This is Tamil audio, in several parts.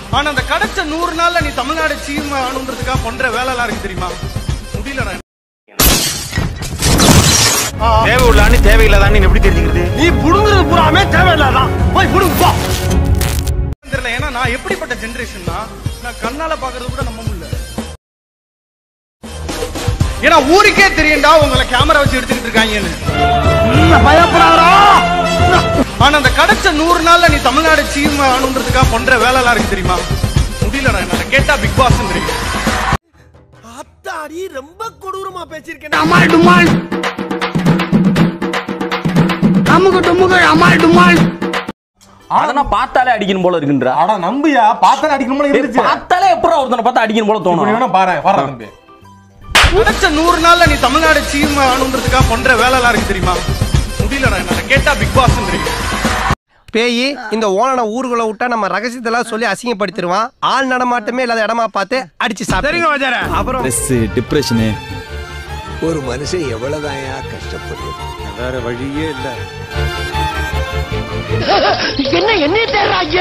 ஆனா அந்த கிடைச்ச நூறு நாள்ல நீ தமிழ்நாடு சீம் ஆகணுன்றதுக்காக பண்ற வேலை எல்லாம் இருக்கு தெரியுமா முடியலடா தேவை உள்ளான்னு தேவையில்லாதான்னு எப்படி தெரிஞ்சுக்கிறது நீ புடுங்குறது பூராமே தேவையில்லாதான் போய் புடுங்க போ தெரியல ஏன்னா நான் எப்படிப்பட்ட ஜெனரேஷன்னா நான் கண்ணால பாக்குறது கூட நம்ப முடியல ஏன்னா ஊருக்கே தெரியும்டா உங்களை கேமரா வச்சு எடுத்துக்கிட்டு இருக்காங்கன்னு பயப்படாதா ஆனா அந்த கிடைச்ச நூறு நாள்ல நீ தமிழ்நாடு சீம் ஆகணுன்றதுக்காக பண்ற வேலை எல்லாம் இருக்கு தெரியுமா முடியலடா என்னால கேட்டா பிக் பாஸ் தெரியும் அத்தாடி ரொம்ப கொடூரமா பேசியிருக்கேன் அமால் டுமால் அமுகு டுமுகு அமால் டுமால் அதெல்லாம் பார்த்தாலே அடிக்கணும் போல இருக்குன்றா அட நம்பியா பார்த்தாலே அடிக்கணும் போல ஏய், இருந்துச்சு பார்த்தாலே எப்பறம் ஒருத்தனை பார்த்தா அடிக்கணும் போல இப்படி தோணும் வேணா பாரு வர தம்பி கிடைச்ச நூறு நாள்ல நீ தமிழ்நாடு சீம் ஆகணுன்றதுக்காக பண்ற வேலை எல்லாம் இருக்கு தெரியுமா முடியலடா என்னால கேட்டா பிக் பாஸ் தெரியும் பேய் இந்த ஓனனை ஊருக்குள்ள விட்டா நம்ம ரகசியத்தெல்லாம் சொல்லி அசிங்கப்படுத்திடுவான் ஆள் நடமாட்டமே இல்லாத இடமா பார்த்து அடிச்சு சாப்பிடுங்க வஜார அப்புறம் டிப்ரெஷனு ஒரு மனுஷன் எவ்வளவுதான் கஷ்டப்படுறது வேற வழியே இல்ல என்ன என்ன தேடுறாங்க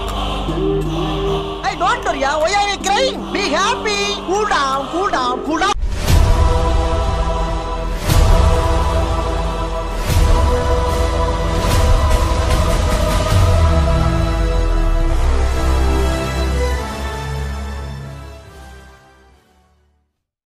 Hey, don't worry, why are you crying? Be happy. Cool down, cool down, cool down.